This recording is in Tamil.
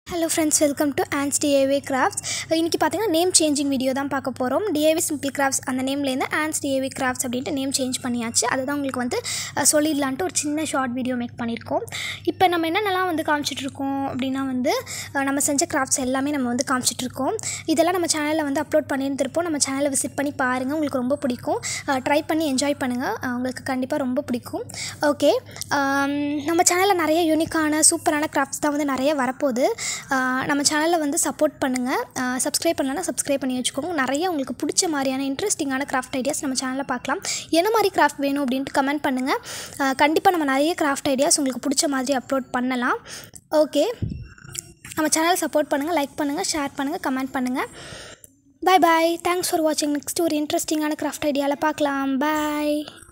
hello friends welcome to Ann's DIY crafts இன்றைக்கி பார்த்தீங்கன்னா நேம் சேஞ்சிங் வீடியோ தான் பார்க்க போகிறோம் டிஏவி சிம்பிள் கிராஃப்ட்ஸ் அந்த நேம்லேருந்து ஆன்ஸ் டிஏவி கிராஃப்ட்ஸ் அப்படின்ட்டு நேம் சேஞ்ச் பண்ணியாச்சு அதுதான் உங்களுக்கு வந்து அஹ், சொல்லிடலான்ட்டு ஒரு சின்ன ஷார்ட் வீடியோ மேக் பண்ணியிருக்கோம் இப்போ நம்ம என்னென்னலாம் வந்து காமிச்சிட்ருக்கோம் அப்படின்னா வந்து அஹ், நம்ம செஞ்ச கிராஃப்ட்ஸ் எல்லாமே நம்ம வந்து காமிச்சிட்ருக்கோம் இதெல்லாம் நம்ம சேனலில் வந்து அப்லோட் பண்ணியிருந்திருப்போம் நம்ம சேனலை விசிட் பண்ணி பாருங்கள் உங்களுக்கு ரொம்ப பிடிக்கும் ட்ரை பண்ணி என்ஜாய் பண்ணுங்கள் அஹ், உங்களுக்கு கண்டிப்பாக ரொம்ப பிடிக்கும் ஓகே நம்ம சேனலில் நிறைய யூனிக்கான சூப்பரான கிராஃப்ட்ஸ் தான் வந்து நிறைய வரப்போகுது ஆஹ் நம்ம சேனலில் வந்து சப்போர்ட் பண்ணுங்கள் சப்ஸ்கிரைப் பண்ணலன்னா சப்ஸ்கிரைப் பண்ணி வச்சுக்கோங்க நிறைய உங்களுக்கு பிடிச்ச மாதிரியான இன்ட்ரெஸ்டிங்கான கிராஃப்ட் ஐடியாஸ் நம்ம சேனலில் பார்க்கலாம் என்ன மாதிரி கிராஃப்ட் வேணும் அப்படின்ட்டு கமெண்ட் பண்ணுங்கள் கண்டிப்பாக நம்ம நிறைய கிராஃப்ட் ஐடியாஸ் உங்களுக்கு பிடிச்ச மாதிரி அப்லோட் பண்ணலாம் ஓகே நம்ம சேனலை சப்போர்ட் பண்ணுங்கள் லைக் பண்ணுங்கள் ஷேர் பண்ணுங்கள் கமெண்ட் பண்ணுங்கள் பை பாய் தேங்க்ஸ் ஃபார் வாட்சிங் நெக்ஸ்ட் ஒரு இன்ட்ரெஸ்டிங்கான கிராஃப்ட் ஐடியாவில் பார்க்கலாம் பாய்